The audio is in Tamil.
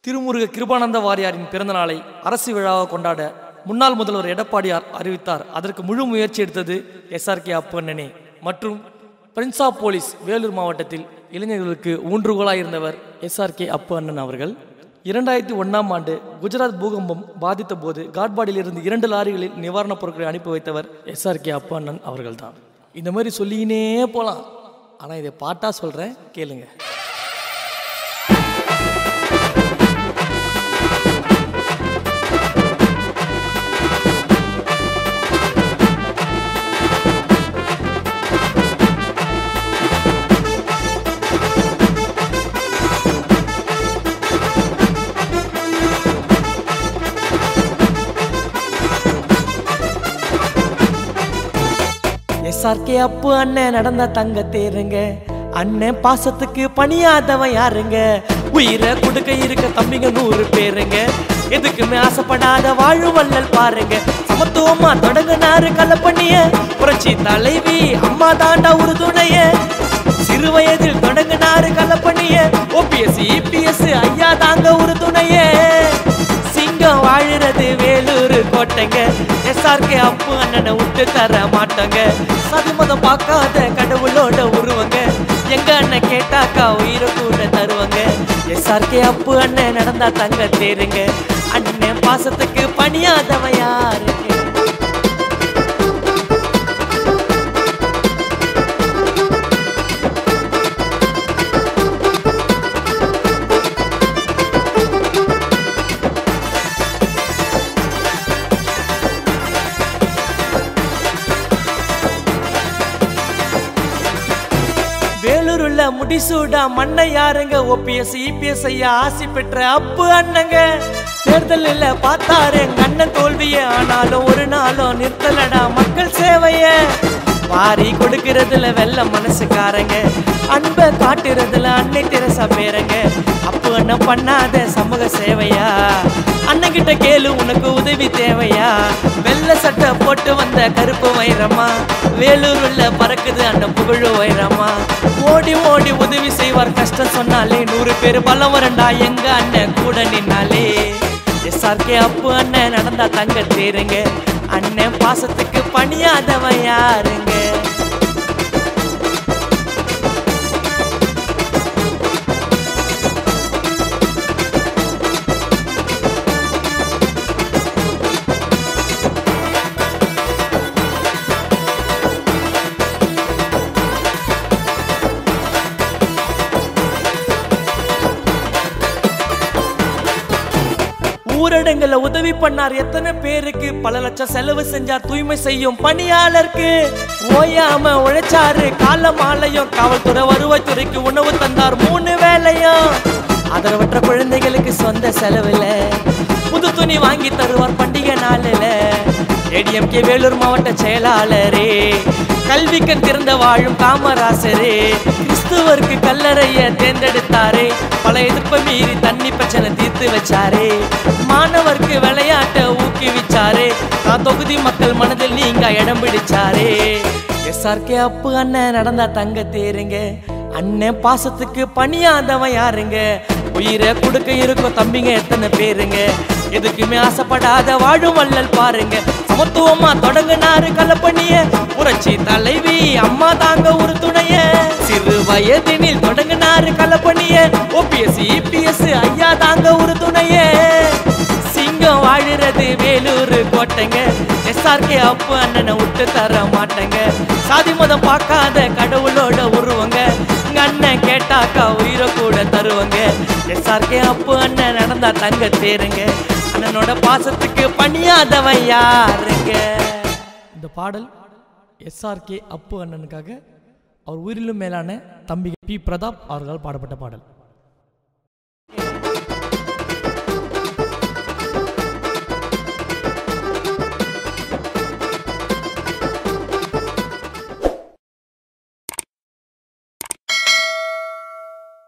திருமுருக கிருபானந்த வாரியாரின் பிறந்தநாளை அரசு விழாவாக கொண்டாட முன்னாள் முதல்வர் எடப்பாடியார் அறிவித்தார் அதற்கு முழு முயற்சி எடுத்தது எஸ்ஆர்கே அப்பண்ணனே மற்றும் பிரின்ஸ் ஆஃப் போலீஸ் வேலூர் மாவட்டத்தில் இளைஞர்களுக்கு ஊன்றுகோலாக இருந்தவர் எஸ்ஆர்கே அப்பு அண்ணன் அவர்கள் இரண்டாயிரத்தி ஒன்றாம் ஆண்டு குஜராத் பூகம்பம் பாதித்த போது காட்பாடியில் இருந்து இரண்டு லாரிகளில் நிவாரணப் பொருட்களை அனுப்பி வைத்தவர் எஸ்ஆர்கே அப்பு அண்ணன் அவர்கள்தான் இந்த மாதிரி சொல்லிக்கினே போகலாம் ஆனால் இதை பாட்டாக சொல்கிறேன் கேளுங்க எஸ்ஆர்கே அப்பு அண்ணன் நடந்த தங்க தேருங்க அண்ணன் பாசத்துக்கு பணியாதவன் யாருங்க உயிரை கொடுக்க இருக்க தம்பிங்க நூறு பேருங்க எதுக்குமே ஆசைப்படாத வாழு வள்ளல் பாருங்க சமத்துவமா தொடங்கினாரு கலப்பண்ணிய புரட்சி தலைவி அம்மா தாண்டா உறுதுணைய சிறு வயதில் தொடங்கினாரு கலப்பண்ணிய ஓபிஎஸ் இபிஎஸ் ஐயா தாங்க உறுதுணைய சிங்கம் வாழுறது வேலூர் கோட்டைங்க எஸ்ஆர்கே அப்பு அண்ணனை விட்டு தர மாட்டோங்க சதுமதம் பார்க்காத கடவுளோட உருவங்க எங்க அண்ணன் கேட்டாக்கா உயிரை கூட தருவாங்க எஸ்ஆர்கே அப்பு அண்ணன் நடந்தா தங்க தேருங்க அண்ணன் பாசத்துக்கு பணியாதவன் யாருங்க வேலூர் உள்ள முடிசூடா மண்ணை யாருங்க ஓபிஎஸ் இபிஎஸ் ஐயா ஆசி பெற்ற அப்பு அண்ணங்க தேர்தலில் பார்த்தாரு எங்க அண்ணன் தோல்விய ஆனாலும் ஒரு நாளும் நிறுத்தலடா மக்கள் சேவைய வாரி கொடுக்கறதுல வெள்ள மனசுக்காரங்க அன்பை காட்டுறதுல அன்னை தெரசா பேரங்க அப்பு அண்ணன் பண்ணாத சமூக சேவையா அண்ணன் கிட்ட கேளு உனக்கு உதவி தேவையா வெள்ளை சட்டை போட்டு வந்த கருப்பு வைரமா வேலூர் உள்ள பறக்குது அண்ணன் புகழு வைரமா ஓடி ஓடி உதவி செய்வார் கஷ்டம் சொன்னாலே நூறு பேர் பலம் வரண்டா எங்க அண்ணன் கூட நின்னாலே எஸ்ஆர்கே அப்பு அண்ணன் நடந்தா தங்க தேருங்க அண்ணன் பாசத்துக்கு பணியாதவன் யாருங்க ஊரடங்குல உதவி பண்ணார் எத்தனை பேருக்கு பல லட்சம் செலவு செஞ்சார் தூய்மை செய்யும் பணியாளருக்கு ஓயாம உழைச்சாரு கால மாலையும் காவல்துறை வருவாய்த்துறைக்கு உணவு தந்தார் மூணு வேலையும் ஆதரவற்ற குழந்தைகளுக்கு சொந்த செலவுல புது துணி வாங்கி தருவார் பண்டிகை நாளில் ஏடிஎம்கே வேலூர் மாவட்ட செயலாளரே கல்விக்கண் திறந்த வாழும் காமராசரே கிறிஸ்துவருக்கு கல்லறைய தேர்ந்தெடுத்தாரே பல எதிர்ப்பை மீறி தண்ணி பிரச்சனை தீர்த்து வச்சாரே மாணவருக்கு விளையாட்டை ஊக்குவிச்சாரே நான் தொகுதி மக்கள் மனதில் நீங்க இடம் பிடிச்சாரே எஸ்ஆர்கே அப்பு அண்ணன் நடந்தா தங்க தேருங்க அண்ணன் பாசத்துக்கு பணியாதவன் யாருங்க உயிரை கொடுக்க இருக்கும் தம்பிங்க எத்தனை பேருங்க எதுக்குமே ஆசைப்படாத வாழும் வள்ளல் பாருங்க சமத்துவமா தொடங்கினாரு கலப்பணிய புரட்சி தலைவி அம்மா தாங்க ஒரு துணைய சிறு வயதினில் தொடங்கினாரு கலப்பணிய ஓபிஎஸ் இபிஎஸ் ஐயா தாங்க ஒரு துணைய சிங்கம் வாழுறது வேலூர் கோட்டைங்க எஸ்ஆர்கே அப்பு அண்ணனை விட்டு தர மாட்டேங்க சாதி மதம் பார்க்காத கடவுளோட உருவங்க எங்க அண்ணன் கேட்டாக்கா உயிரை கூட தருவாங்க எஸ்ஆர்கே அப்பு அண்ணன் நடந்தா தங்க தேருங்க அண்ணனோட பாசத்துக்கு பணியாதவன் யாருங்க இந்த பாடல் எஸ்ஆர்கே அப்பு அண்ணனுக்காக அவர் உயிரிலும் மேலான தம்பி பி பிரதாப் அவர்களால் பாடப்பட்ட பாடல்